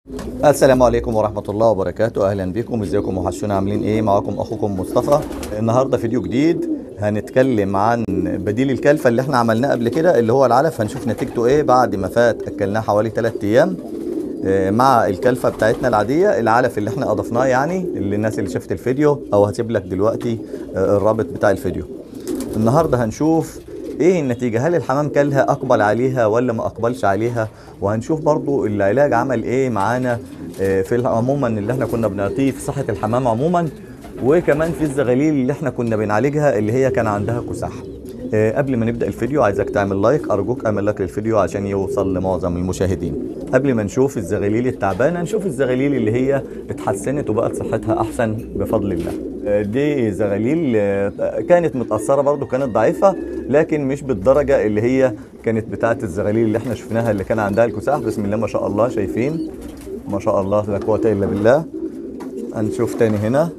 السلام عليكم ورحمة الله وبركاته أهلا بكم ازيكم وحشونا عاملين ايه معاكم أخوكم مصطفى النهاردة فيديو جديد هنتكلم عن بديل الكلفة اللي احنا عملناه قبل كده اللي هو العلف هنشوف نتيجته ايه بعد ما فات أكلناه حوالي 3 أيام آه، مع الكلفة بتاعتنا العادية العلف اللي احنا أضفناه يعني اللي الناس اللي شافت الفيديو أو هسيب لك دلوقتي آه، الرابط بتاع الفيديو النهاردة هنشوف ايه النتيجة هل الحمام كلها اقبل عليها ولا ما اقبلش عليها وهنشوف برضو العلاج عمل ايه معانا آه، في الح- عموما اللي احنا كنا بنعطيه في صحة الحمام عموما وكمان في الزغاليل اللي احنا كنا بنعالجها اللي هي كان عندها كساح آه، قبل ما نبدا الفيديو عايزك تعمل لايك ارجوك اعمل لايك للفيديو عشان يوصل لمعظم المشاهدين قبل ما نشوف الزغاليل التعبانه نشوف الزغاليل اللي هي اتحسنت وبقت صحتها احسن بفضل الله آه، دي زغاليل آه، كانت متاثره برضو كانت ضعيفه لكن مش بالدرجه اللي هي كانت بتاعه الزغاليل اللي احنا شفناها اللي كان عندها الكساح بسم الله ما شاء الله شايفين ما شاء الله لا قوه الا بالله هنشوف تاني هنا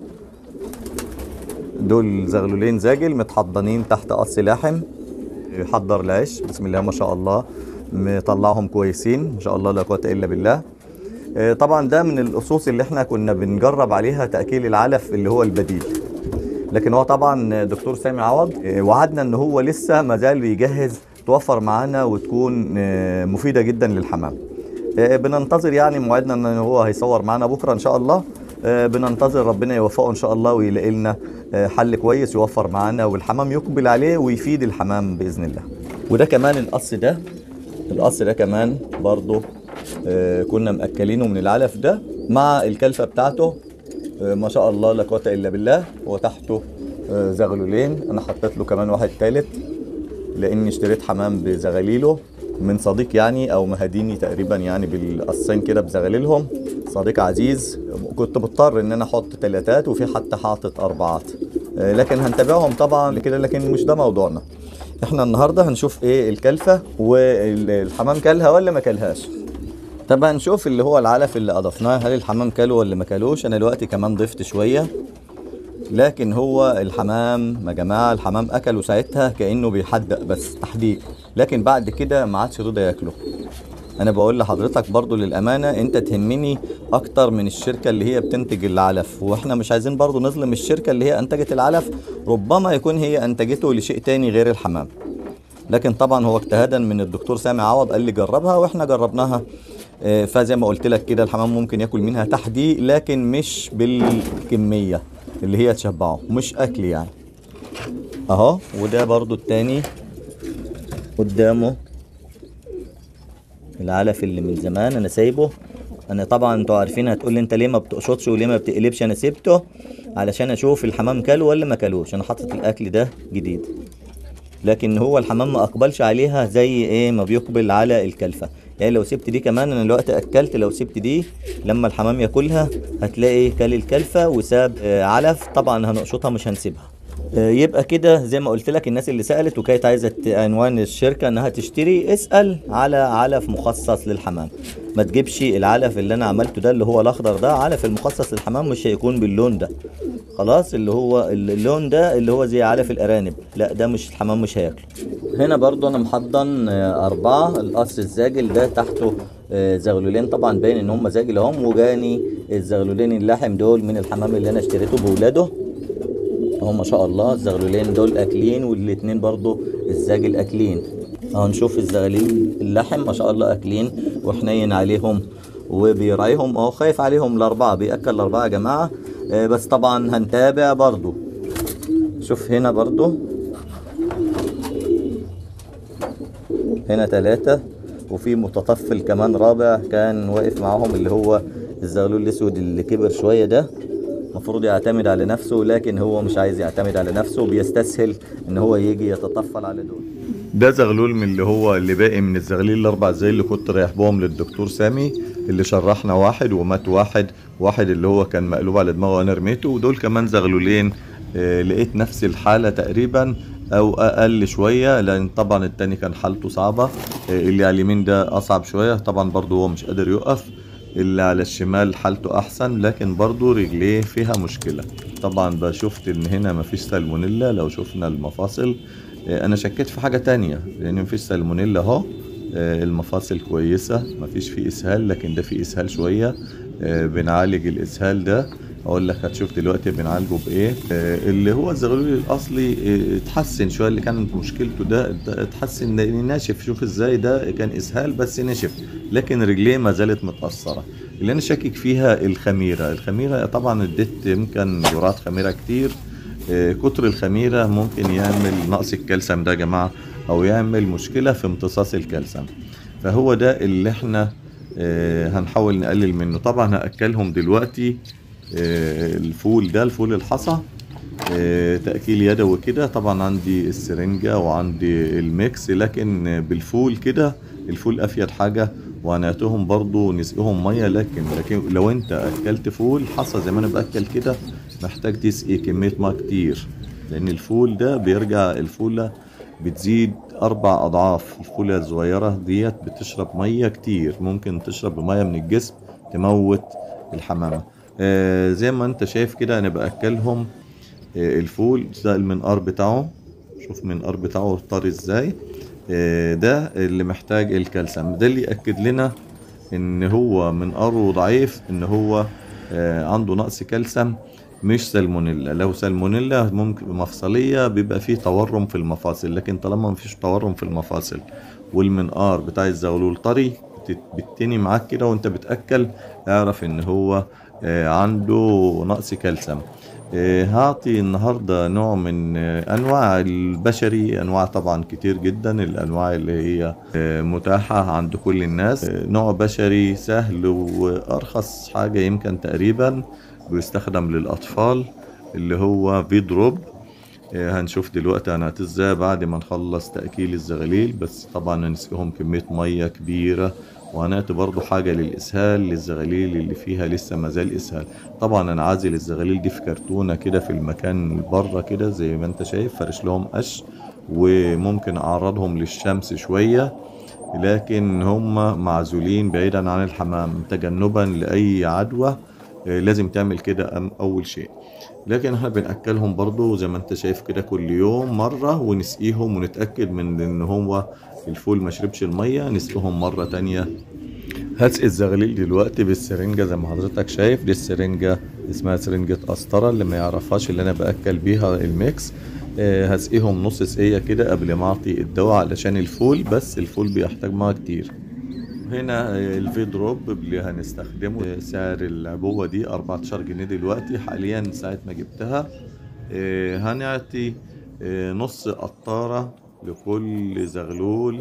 دول زغلولين زاجل متحضنين تحت قص لاحم يحضر العيش بسم الله ما شاء الله مطلعهم كويسين ما شاء الله لا قوه الا بالله آه، طبعا ده من الاسس اللي احنا كنا بنجرب عليها تاكيل العلف اللي هو البديل لكن هو طبعا دكتور سامي عوض آه، وعدنا ان هو لسه ما زال بيجهز توفر معانا وتكون آه، مفيده جدا للحمام آه، بننتظر يعني موعدنا ان هو هيصور معانا بكره ان شاء الله آه، بننتظر ربنا يوفقه ان شاء الله ويلاقي لنا آه، حل كويس يوفر معانا والحمام يقبل عليه ويفيد الحمام باذن الله وده كمان القص ده القص ده كمان برضه آه، كنا مأكلينه من العلف ده مع الكلفة بتاعته آه، ما شاء الله لا قوة إلا بالله وتحته آه، زغلولين أنا حطيت له كمان واحد تالت لاني اشتريت حمام بزغاليله من صديق يعني او مهديني تقريبا يعني بالقصين كده بزغاليلهم صديق عزيز كنت مضطر ان انا احط تلاتات وفي حتى حاطط اربعات آه، لكن هنتابعهم طبعا لكده لكن مش ده موضوعنا احنا النهارده هنشوف ايه الكلفه والحمام كلها ولا ما كلهاش طب هنشوف اللي هو العلف اللي اضفناه هل الحمام كله ولا ما كلوش انا دلوقتي كمان ضفت شويه لكن هو الحمام يا جماعه الحمام اكله ساعتها كانه بيحدق بس تحديق لكن بعد كده ما عادش رضى ياكله انا بقول لحضرتك برضو للامانه انت تهمني اكتر من الشركه اللي هي بتنتج العلف واحنا مش عايزين برضو نظلم الشركه اللي هي انتجت العلف ربما يكون هي انتجته لشيء تاني غير الحمام لكن طبعا هو اجتهادا من الدكتور سامي عوض قال لي جربها واحنا جربناها آه، فزي ما قلت لك كده الحمام ممكن ياكل منها تحديق لكن مش بالكميه اللي هي تشبعه مش اكل يعني اهو وده برضو التاني قدامه العلف اللي من زمان انا سايبه انا طبعا انتوا عارفين هتقول لي انت ليه ما بتقشطش وليه ما بتقلبش انا سيبته علشان اشوف الحمام كله ولا ما كلوش انا حاطط الاكل ده جديد لكن هو الحمام ما اقبلش عليها زي ايه ما بيقبل على الكلفه يعني لو سبت دي كمان انا دلوقتي اكلت لو سبت دي لما الحمام ياكلها هتلاقي كل الكلفه وساب آه، علف طبعا هنقشطها مش هنسيبها آه، يبقى كده زي ما قلت لك الناس اللي سالت وكانت عايزه ت- عنوان الشركه انها تشتري اسال على علف مخصص للحمام ما تجيبش العلف اللي انا عملته ده اللي هو الاخضر ده علف المخصص للحمام مش هيكون باللون ده خلاص اللي هو اللون ده اللي هو زي علف الارانب لا ده مش الحمام مش هياكله هنا برضو انا محضن آه، اربعة القص الزاجل ده تحته آه، زغلولين طبعا باين ان هم زاجل اهم وجاني الزغلولين اللحم دول من الحمام اللي انا اشتريته بولاده اهو ما شاء الله الزغلولين دول اكلين والاتنين برضو الزاجل اكلين اهو نشوف الزغاليل اللحم ما شاء الله اكلين وحنين عليهم وبيراعيهم اهو خايف عليهم الاربعه بياكل الاربعه يا جماعه آه، بس طبعا هنتابع برضو شوف هنا برضو هنا ثلاثة وفي متطفل كمان رابع كان واقف معاهم اللي هو الزغلول الاسود اللي كبر شوية ده المفروض يعتمد على نفسه لكن هو مش عايز يعتمد على نفسه بيستسهل ان هو يجي يتطفل على دول ده زغلول من اللي هو اللي باقي من الزغاليل الاربع زي اللي كنت رايح بهم للدكتور سامي اللي شرحنا واحد ومات واحد واحد اللي هو كان مقلوب على دماغه وانا رميته ودول كمان زغلولين آه، لقيت نفس الحالة تقريبا او اقل شوية لان طبعا التاني كان حالته صعبة آه، اللي على اليمين ده اصعب شوية طبعا برضو هو مش قادر يقف اللي على الشمال حالته احسن لكن برضو رجليه فيها مشكلة طبعا بقى شفت ان هنا مفيش سالمونيلا لو شفنا المفاصل آه، انا شكيت في حاجة تانية لان مفيش سالمونيلا اهو آه، المفاصل كويسة مفيش فيه إسهال لكن ده فيه إسهال شوية آه، بنعالج الإسهال ده اقول لك هتشوف دلوقتي بنعالجه بايه آه، اللي هو الزغلول الاصلي آه، اتحسن شويه اللي كانت مشكلته ده اتحسن لأن ناشف شوف ازاي ده كان اسهال بس نشف لكن رجليه ما زالت متاثره اللي انا شاكك فيها الخميره الخميره طبعا اديت يمكن جرعات خميره كتير آه، كتر الخميره ممكن يعمل نقص الكالسيوم ده يا جماعه او يعمل مشكله في امتصاص الكالسيوم فهو ده اللي احنا آه، هنحاول نقلل منه طبعا هاكلهم دلوقتي آه، الفول ده الفول الحصى آه، تأكيل يدوي كده طبعا عندي السرنجة وعندي الميكس لكن بالفول كده الفول أفيد حاجة وعناتهم برضو نسقيهم مية لكن لكن لو انت أكلت فول حصى زي ما أنا بأكل كده محتاج تسقي كمية مية كتير لأن الفول ده بيرجع الفولة بتزيد أربع أضعاف الفولة الصغيرة ديت بتشرب مية كتير ممكن تشرب مية من الجسم تموت الحمامة آه زي ما انت شايف كده انا باكلهم آه الفول ده المنقار بتاعه شوف المنقار بتاعه طري ازاي آه ده اللي محتاج الكالسيوم ده اللي ياكد لنا ان هو منقاره ضعيف ان هو آه عنده نقص كالسيوم مش سالمونيلا لو سالمونيلا ممكن مفصلية بيبقى فيه تورم في المفاصل لكن طالما مفيش تورم في المفاصل والمنقار بتاع الزغلول طري بت- بتني معاك كده وانت بتأكل اعرف ان هو آه، عنده نقص كالسيوم آه، هعطي النهارده نوع من آه، انواع البشري انواع طبعا كتير جدا الانواع اللي هي آه، متاحه عند كل الناس آه، نوع بشري سهل وارخص حاجه يمكن تقريبا بيستخدم للاطفال اللي هو في دروب آه، هنشوف دلوقتي هنعطيه ازاي بعد ما نخلص تأكيل الزغاليل بس طبعا هنسقيهم كمية مية كبيرة وهنعطي برضو حاجة للإسهال للزغاليل اللي فيها لسه مازال إسهال طبعا أنا عازل الزغاليل دي في كرتونة كده في المكان بره كده زي ما أنت شايف فرش لهم قش وممكن أعرضهم للشمس شوية لكن هم معزولين بعيدا عن الحمام تجنبا لأي عدوى آه، لازم تعمل كده أم- أول شيء لكن احنا بنأكلهم برضو زي ما انت شايف كده كل يوم مرة ونسقيهم ونتأكد من ان هو الفول ما شربش المية نسقيهم مرة تانية هسقي الزغليل دلوقتي بالسرنجة زي ما حضرتك شايف دي السرنجة اسمها سرنجة قسطرة اللي ما يعرفهاش اللي انا بأكل بيها الميكس آه، هسقيهم نص سقية كده قبل ما اعطي الدواء علشان الفول بس الفول بيحتاج ميه كتير هنا الفي دروب اللي هنستخدمه سعر العبوة دي 14 جنيه دلوقتي حاليا ساعة ما جبتها آه، هنعطي آه، نص قطارة لكل زغلول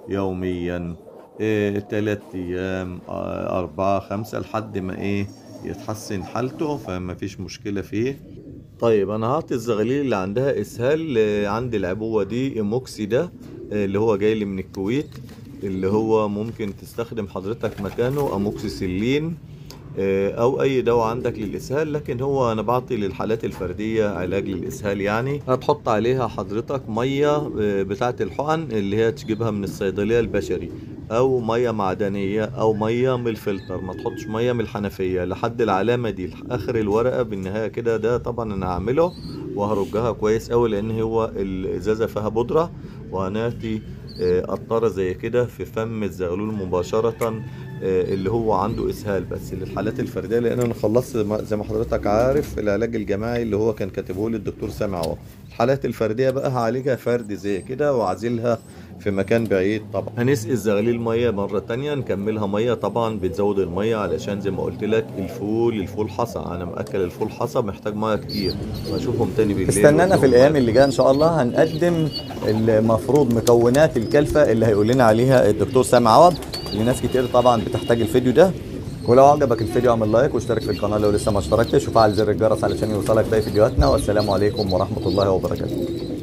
يوميا آه، تلات أيام آه، أربعة خمسة لحد ما إيه يتحسن حالته فما فيش مشكلة فيه طيب انا هعطي الزغاليل اللي عندها اسهال آه، عندي العبوه دي ايموكسي ده آه، اللي هو جاي لي من الكويت اللي هو ممكن تستخدم حضرتك مكانه اموكسيسيلين آه، او اي دواء عندك للاسهال لكن هو انا بعطي للحالات الفرديه علاج للاسهال يعني هتحط عليها حضرتك ميه آه، بتاعه الحقن اللي هي تجيبها من الصيدليه البشري او ميه معدنيه او ميه من الفلتر ما تحطش ميه من الحنفيه لحد العلامه دي اخر الورقه بالنهايه كده ده طبعا انا هعمله وهرجها كويس قوي لان هو الازازه فيها بودره وهنعطي آه، قطره زي كده في فم الزغلول مباشره آه، اللي هو عنده اسهال بس للحالات الفرديه لان انا خلصت زي ما- زي ما حضرتك عارف العلاج الجماعي اللي هو كان كاتبه لي الدكتور سامع اهو الحالات الفرديه بقى هعالجها فرد زي كده واعزلها في مكان بعيد طبعا هنسقي الزغاليل ميه مره تانية نكملها ميه طبعا بتزود الميه علشان زي ما قلت لك الفول الفول حصى انا مأكل الفول حصى محتاج ميه كتير بشوفهم تاني بالليل استنانا في وأديهم الايام مية. اللي جايه ان شاء الله هنقدم المفروض مكونات الكلفه اللي هيقول لنا عليها الدكتور سامي عوض لناس كتير طبعا بتحتاج الفيديو ده ولو عجبك الفيديو اعمل لايك واشترك في القناه لو لسه ما اشتركتش وفعل زر الجرس علشان يوصلك باقي فيديوهاتنا والسلام عليكم ورحمه الله وبركاته